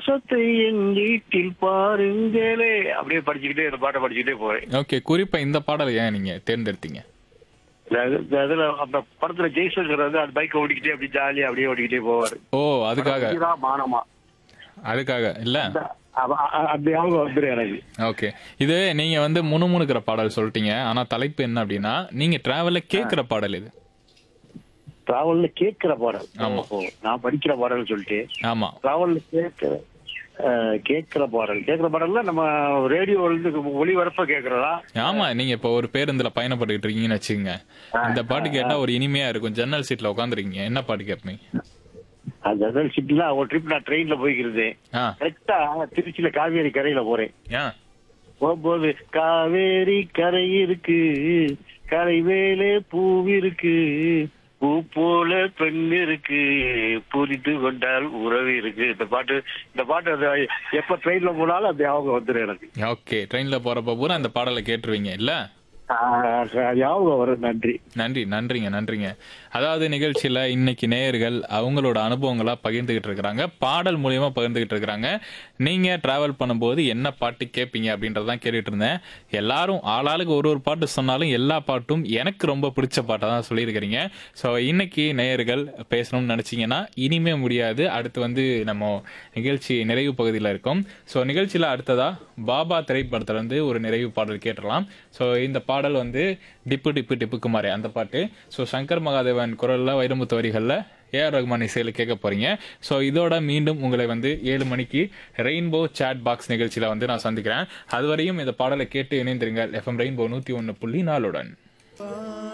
வாசத்தை என் வீட்டில் பாருங்களே அப்படியே படிச்சுக்கிட்டே இந்த பாட்டை படிச்சுக்கிட்டே போறேன் ஓகே குறிப்பா இந்த பாடலை ஏன் நீங்க தேர்ந்தெடுத்தீங்க அது- அதுல அந்த படத்துல ஜெய்சங்கர் வந்து அந்த பைக் ஓடிக்கிட்டே அப்படி ஜாலியா அப்படியே ஓடிக்கிட்டே போவாரு ஓ அதுக்காக இதுதா மானமா அதுக்காக இல்ல அவ- அ- அந்த ஞாபகம் வந்துடும் எனக்கு ஓகே இது நீங்க வந்து முணுமுணுக்கிற பாடல் சொல்லிட்டீங்க ஆனா தலைப்பு என்ன அப்படின்னா நீங்க டிராவல்ல கேக்குற பாடல் இது டிராவல்ல கேட்கிற பாடல் ஆமா. ஓஹோ, நான் படிக்கிற பாடல் சொல்லிட்டு ஆமா டிராவல்ல கேட்கிற அஹ், கேட்கிற பாடல் கேட்கிற பாடல்ல நம்ம ரேடியோல இருந்து ஒளிபரப்ப கேட்கறதா ஆமா நீங்க இப்ப ஒரு பேருந்துல பயணப்பட்டுக்கிட்டு இருக்கீங்கன்னு வச்சுக்கோங்க இந்த பாட்டு கேட்டா ஒரு இனிமையா இருக்கும் ஜன்னல் சீட்ல உட்காந்துருக்கீங்க என்ன பாட்டு கேட்பீங்க அந்த அதர் சிட்டில ஒரு ட்ரிப் நான் ட்ரெயின்ல போய்க்கிறது ஆ கரெக்டா திருச்சியில காவேரி கரையில போறேன் ஏன் போகும்போது காவேரி கரை இருக்கு கரை மேலே பூவிருக்கு பூ போல பெண் இருக்கு புரிந்து கொண்டால் உறவு இருக்கு இந்த பாட்டு இந்த பாட்டு அது எப்ப ட்ரெயின்ல போனாலும் அந்த ஞாபகம் வந்துடும் எனக்கு ஓகே ட்ரெயின்ல போறப்ப பூரா இந்த பாடலை கேட்டுருவீங்க இல்ல ஆஹ் ஞாபகம் வரும் நன்றி நன்றி நன்றிங்க நன்றிங்க அதாவது நிகழ்ச்சியில இன்னைக்கு நேயர்கள் அவங்களோட அனுபவங்களா பகிர்ந்துகிட்டு இருக்கிறாங்க பாடல் மூலியமா பகிர்ந்துகிட்டு இருக்கிறாங்க நீங்க டிராவல் பண்ணும்போது என்ன பாட்டு கேட்பீங்க அப்படின்றதான் கேட்டுட்டு இருந்தேன் எல்லாரும் ஆளாளுக்கு ஒரு ஒரு பாட்டு சொன்னாலும் எல்லா பாட்டும் எனக்கு ரொம்ப பிடிச்ச பாட்டை தான் சொல்லியிருக்கிறீங்க ஸோ இன்னைக்கு நேயர்கள் பேசணும்னு நினைச்சீங்கன்னா இனிமே முடியாது அடுத்து வந்து நம்ம நிகழ்ச்சி நிறைவு பகுதியில் இருக்கோம் ஸோ நிகழ்ச்சியில் அடுத்ததா பாபா திரைப்படத்துல இருந்து ஒரு நிறைவு பாடல் கேட்டுடலாம் ஸோ இந்த பாடல் வந்து டிப்பு டிப்பு டிப்புக்கு மாறே அந்த பாட்டு ஸோ சங்கர் மகாதேவன் குரல்ல வைரமுத்து வரிகளில் ஏஆர் ரகுமான் இசையில் கேட்க போறீங்க ஸோ இதோட மீண்டும் உங்களை வந்து ஏழு மணிக்கு ரெயின்போ சாட் பாக்ஸ் நிகழ்ச்சியில் வந்து நான் சந்திக்கிறேன் அதுவரையும் இந்த பாடலை கேட்டு இணைந்திருங்கள் எஃப்எம் ரெயின்போ நூற்றி ஒன்று புள்ளி நாலுடன்